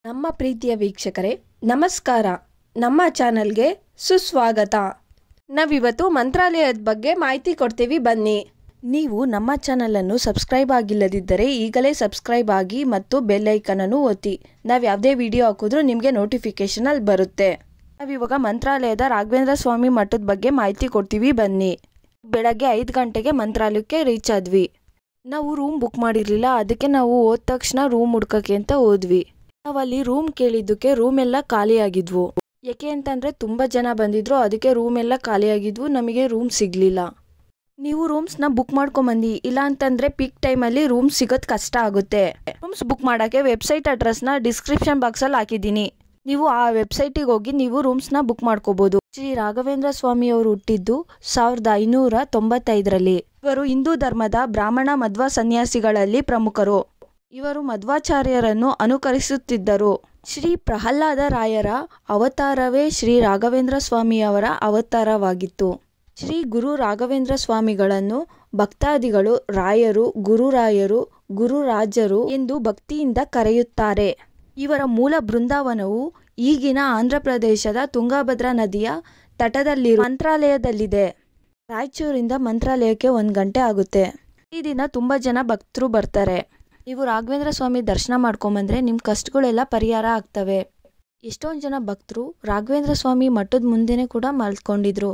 ನಮ್ಮ ಪ್ರೀತಿಯ ವೀಕ್ಷಕರೇ ನಮಸ್ಕಾರ ನಮ್ಮ ಚಾನಲ್ಗೆ ಸುಸ್ವಾಗತ ನಾವಿವತ್ತು ಮಂತ್ರಾಲಯದ ಬಗ್ಗೆ ಮಾಹಿತಿ ಕೊಡ್ತೀವಿ ಬನ್ನಿ ನೀವು ನಮ್ಮ ಚಾನಲನ್ನು ಸಬ್ಸ್ಕ್ರೈಬ್ ಆಗಿಲ್ಲದಿದ್ದರೆ ಈಗಲೇ ಸಬ್ಸ್ಕ್ರೈಬ್ ಆಗಿ ಮತ್ತು ಬೆಲ್ ಐಕನನ್ನು ಒತ್ತಿ ನಾವು ಯಾವುದೇ ವಿಡಿಯೋ ಹಾಕಿದ್ರೂ ನಿಮಗೆ ನೋಟಿಫಿಕೇಶನ್ ಅಲ್ಲಿ ಬರುತ್ತೆ ನಾವಿವಾಗ ಮಂತ್ರಾಲಯದ ರಾಘವೇಂದ್ರ ಸ್ವಾಮಿ ಮಠದ ಬಗ್ಗೆ ಮಾಹಿತಿ ಕೊಡ್ತೀವಿ ಬನ್ನಿ ಬೆಳಗ್ಗೆ ಐದು ಗಂಟೆಗೆ ಮಂತ್ರಾಲಯಕ್ಕೆ ರೀಚ್ ಆದ್ವಿ ನಾವು ರೂಮ್ ಬುಕ್ ಮಾಡಿರಲಿಲ್ಲ ಅದಕ್ಕೆ ನಾವು ಹೋದ ತಕ್ಷಣ ರೂಮ್ ಹುಡ್ಕಕ್ಕೆ ಅಂತ ಹೋದ್ವಿ ನಾವು ಅಲ್ಲಿ ರೂಮ್ ಕೇಳಿದ್ದಕ್ಕೆ ರೂಮ್ ಎಲ್ಲ ಖಾಲಿಯಾಗಿದ್ವು ಯಾಕೆ ಅಂತಂದ್ರೆ ತುಂಬ ಜನ ಬಂದಿದ್ರು ಅದಕ್ಕೆ ರೂಮ್ ಎಲ್ಲ ಖಾಲಿಯಾಗಿದ್ವು ನಮಗೆ ರೂಮ್ ಸಿಗಲಿಲ್ಲ ನೀವು ರೂಮ್ಸ್ನ ಬುಕ್ ಮಾಡ್ಕೊಂಬಂದಿ ಇಲ್ಲ ಅಂತಂದ್ರೆ ಪೀಕ್ ಟೈಮಲ್ಲಿ ರೂಮ್ ಸಿಗೋದು ಕಷ್ಟ ಆಗುತ್ತೆ ರೂಮ್ಸ್ ಬುಕ್ ಮಾಡೋಕ್ಕೆ ವೆಬ್ಸೈಟ್ ಅಡ್ರೆಸ್ನ ಡಿಸ್ಕ್ರಿಪ್ಷನ್ ಬಾಕ್ಸಲ್ಲಿ ಹಾಕಿದ್ದೀನಿ ನೀವು ಆ ವೆಬ್ಸೈಟಿಗೆ ಹೋಗಿ ನೀವು ರೂಮ್ಸ್ನ ಬುಕ್ ಮಾಡ್ಕೋಬಹುದು ಶ್ರೀ ರಾಘವೇಂದ್ರ ಸ್ವಾಮಿ ಅವರು ಹುಟ್ಟಿದ್ದು ಸಾವಿರದ ಐನೂರ ತೊಂಬತ್ತೈದರಲ್ಲಿ ಇವರು ಹಿಂದೂ ಧರ್ಮದ ಬ್ರಾಹ್ಮಣ ಮಧ್ವ ಸನ್ಯಾಸಿಗಳಲ್ಲಿ ಪ್ರಮುಖರು ಇವರು ಮಧ್ವಾಚಾರ್ಯರನ್ನು ಅನುಕರಿಸುತ್ತಿದ್ದರು ಶ್ರೀ ಪ್ರಹ್ಲಾದ ರಾಯರ ಅವತಾರವೇ ಶ್ರೀ ರಾಘವೇಂದ್ರ ಸ್ವಾಮಿಯವರ ಅವತಾರವಾಗಿತ್ತು ಶ್ರೀ ಗುರು ರಾಘವೇಂದ್ರ ಸ್ವಾಮಿಗಳನ್ನು ಭಕ್ತಾದಿಗಳು ರಾಯರು ಗುರುರಾಯರು ಗುರುರಾಜರು ಎಂದು ಭಕ್ತಿಯಿಂದ ಕರೆಯುತ್ತಾರೆ ಇವರ ಮೂಲ ಬೃಂದಾವನವು ಈಗಿನ ಆಂಧ್ರಪ್ರದೇಶದ ತುಂಗಭದ್ರಾ ನದಿಯ ತಟದಲ್ಲಿರುವ ಮಂತ್ರಾಲಯದಲ್ಲಿದೆ ರಾಯಚೂರಿಂದ ಮಂತ್ರಾಲಯಕ್ಕೆ ಒಂದು ಗಂಟೆ ಆಗುತ್ತೆ ಈ ದಿನ ತುಂಬ ಜನ ಭಕ್ತರು ಬರ್ತಾರೆ ನೀವು ರಾಘವೇಂದ್ರ ಸ್ವಾಮಿ ದರ್ಶನ ಮಾಡ್ಕೊಂಬಂದ್ರೆ ನಿಮ್ಮ ಕಷ್ಟಗಳೆಲ್ಲ ಪರಿಹಾರ ಆಗ್ತವೆ ಎಷ್ಟೊಂದು ಜನ ಭಕ್ತರು ರಾಘವೇಂದ್ರ ಸ್ವಾಮಿ ಮಠದ ಮುಂದೆನೇ ಕೂಡ ಮಲ್ಕೊಂಡಿದ್ರು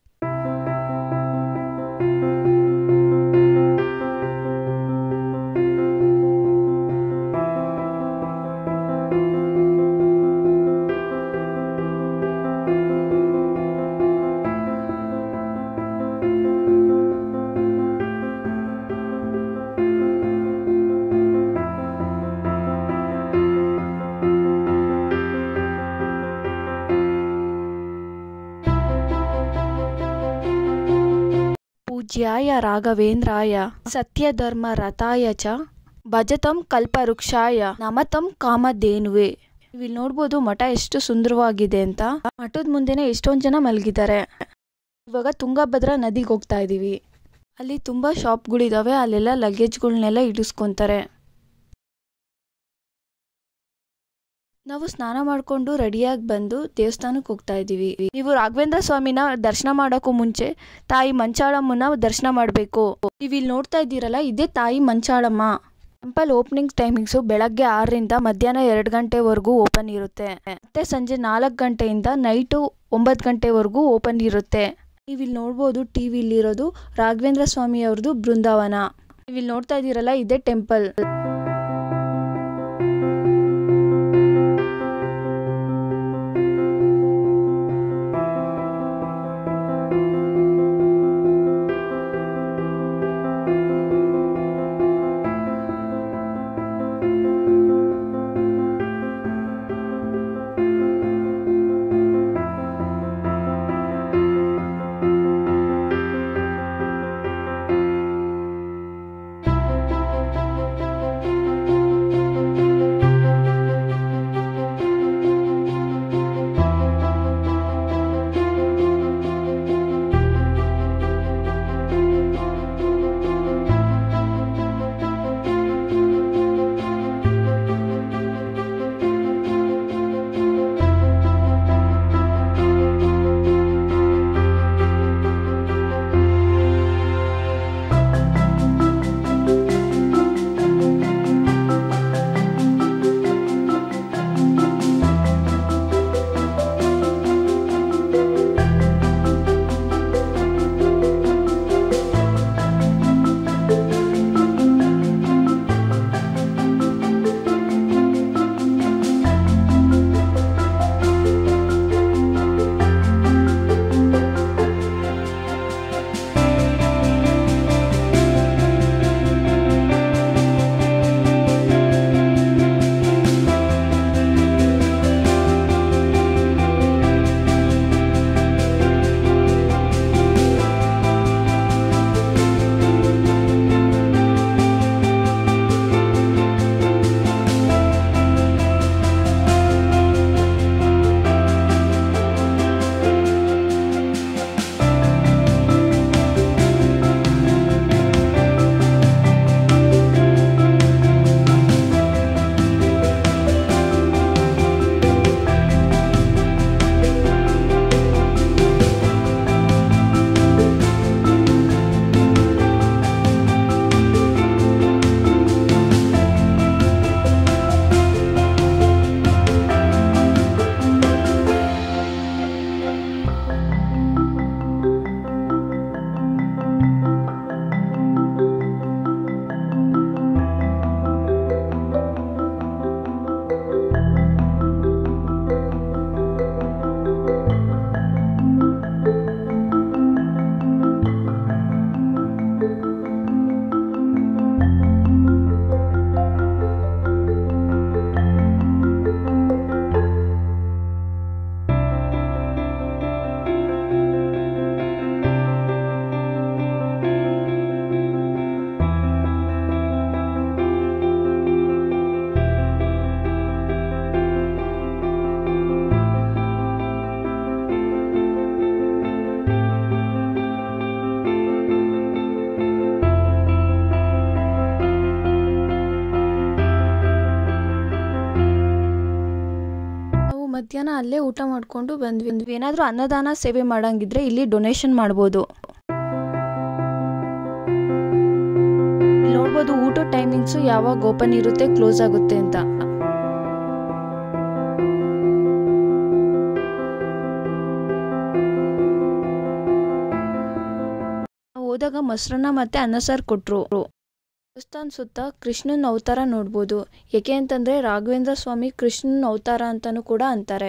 ಪೂಜ್ಯಾಯ ರಾಘವೇಂದ್ರಾಯ ಸತ್ಯಧರ್ಮ ರಥಾಯ ಚ ಭಜತಂ ಕಲ್ಪವೃಕ್ಷಾಯ ನಮತಂ ಕಾಮಧೇನುವೆ ಇಲ್ಲಿ ನೋಡ್ಬೋದು ಮಠ ಎಷ್ಟು ಸುಂದರವಾಗಿದೆ ಅಂತ ಮಠದ ಮುಂದೆನೆ ಎಷ್ಟೊಂದು ಜನ ಮಲಗಿದ್ದಾರೆ ಇವಾಗ ತುಂಗಭದ್ರಾ ನದಿಗೆ ಹೋಗ್ತಾ ಇದೀವಿ ಅಲ್ಲಿ ತುಂಬ ಶಾಪ್ಗಳಿದಾವೆ ಅಲ್ಲೆಲ್ಲ ಲಗೇಜ್ಗಳನ್ನೆಲ್ಲ ಇಡಿಸ್ಕೊಂತಾರೆ ನಾವು ಸ್ನಾನ ಮಾಡಿಕೊಂಡು ರೆಡಿಯಾಗಿ ಬಂದು ದೇವಸ್ಥಾನಕ್ಕೆ ಹೋಗ್ತಾ ಇದ್ದೀವಿ ನೀವು ರಾಘವೇಂದ್ರ ಸ್ವಾಮಿನ ದರ್ಶನ ಮಾಡೋಕ್ಕೂ ಮುಂಚೆ ತಾಯಿ ಮಂಚಾಳಮ್ಮನ ದರ್ಶನ ಮಾಡಬೇಕು ನೀವು ಇಲ್ಲಿ ನೋಡ್ತಾ ಇದ್ದೀರಲ್ಲ ಇದೇ ತಾಯಿ ಮಂಚಾಳಮ್ಮ ಟೆಂಪಲ್ ಓಪನಿಂಗ್ ಟೈಮಿಂಗ್ಸು ಬೆಳಗ್ಗೆ ಆರರಿಂದ ಮಧ್ಯಾಹ್ನ ಎರಡು ಗಂಟೆವರೆಗೂ ಓಪನ್ ಇರುತ್ತೆ ಮತ್ತೆ ಸಂಜೆ ನಾಲ್ಕು ಗಂಟೆಯಿಂದ ನೈಟು ಒಂಬತ್ತು ಗಂಟೆವರೆಗೂ ಓಪನ್ ಇರುತ್ತೆ ನೀವು ಇಲ್ಲಿ ನೋಡ್ಬೋದು ಟಿ ವಿಲಿರೋದು ರಾಘವೇಂದ್ರ ಸ್ವಾಮಿ ಅವ್ರದ್ದು ಬೃಂದಾವನ ನೀವು ಇಲ್ಲಿ ನೋಡ್ತಾ ಇದ್ದೀರಲ್ಲ ಇದೇ ಟೆಂಪಲ್ ಮಧ್ಯಾಹ್ನ ಅಲ್ಲೇ ಊಟ ಮಾಡಿಕೊಂಡು ಬಂದ್ವಿ ಏನಾದರೂ ಅನ್ನದಾನ ಸೇವೆ ಮಾಡಂಗಿದ್ರೆ ಇಲ್ಲಿ ಡೊನೇಷನ್ ಮಾಡ್ಬೋದು ಇಲ್ಲಿ ನೋಡ್ಬೋದು ಊಟ ಟೈಮಿಂಗ್ಸು ಯಾವಾಗ ಓಪನ್ ಇರುತ್ತೆ ಕ್ಲೋಸ್ ಆಗುತ್ತೆ ಅಂತ ನಾವು ಹೋದಾಗ ಮೊಸರನ್ನ ಮತ್ತೆ ಅನ್ನ ಸಾರು ಕೊಟ್ರು ದೇವಸ್ಥಾನ ಸುತ್ತ ಕೃಷ್ಣನ ಅವತಾರ ನೋಡ್ಬೋದು ಏಕೆ ಅಂತಂದ್ರೆ ರಾಘವೇಂದ್ರ ಸ್ವಾಮಿ ಕೃಷ್ಣನ ಅವತಾರ ಅಂತಾನೂ ಕೂಡ ಅಂತಾರೆ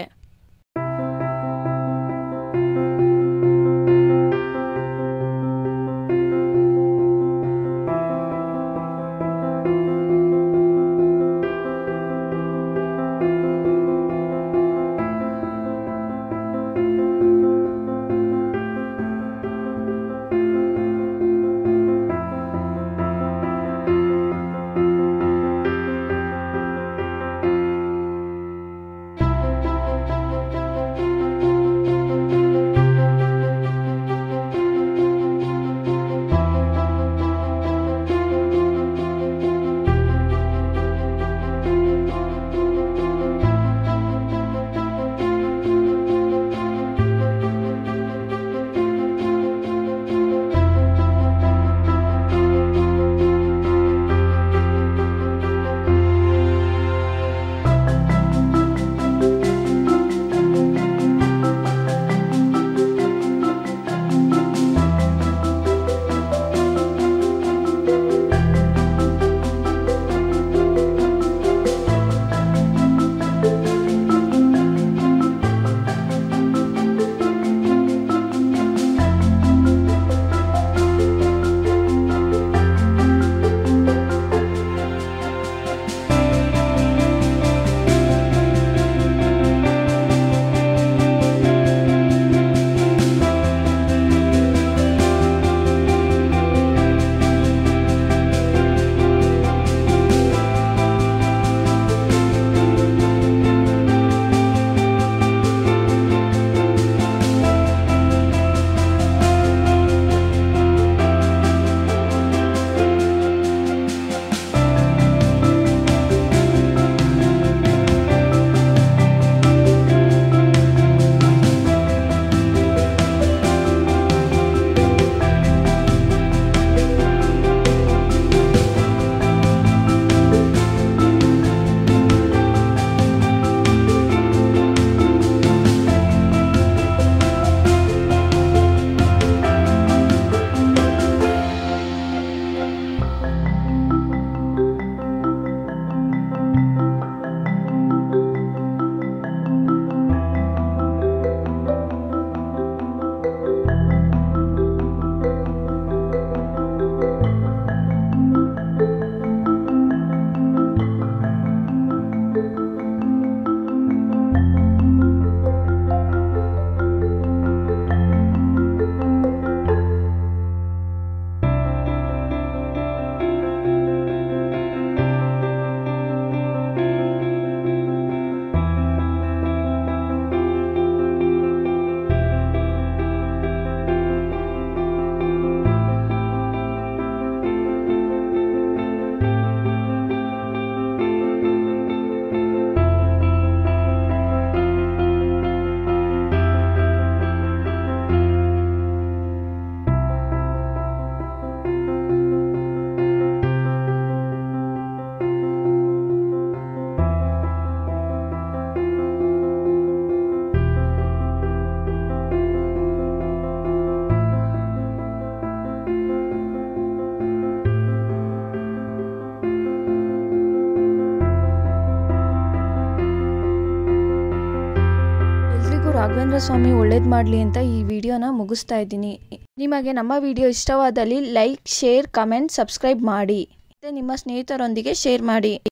ರಾಘವೇಂದ್ರ ಸ್ವಾಮಿ ಒಳ್ಳೇದು ಮಾಡಲಿ ಅಂತ ಈ ವಿಡಿಯೋನ ಮುಗಿಸ್ತಾ ಇದ್ದೀನಿ ನಿಮಗೆ ನಮ್ಮ ವಿಡಿಯೋ ಇಷ್ಟವಾದಲ್ಲಿ ಲೈಕ್ ಶೇರ್ ಕಮೆಂಟ್ ಸಬ್ಸ್ಕ್ರೈಬ್ ಮಾಡಿ ಮತ್ತು ನಿಮ್ಮ ಸ್ನೇಹಿತರೊಂದಿಗೆ ಶೇರ್ ಮಾಡಿ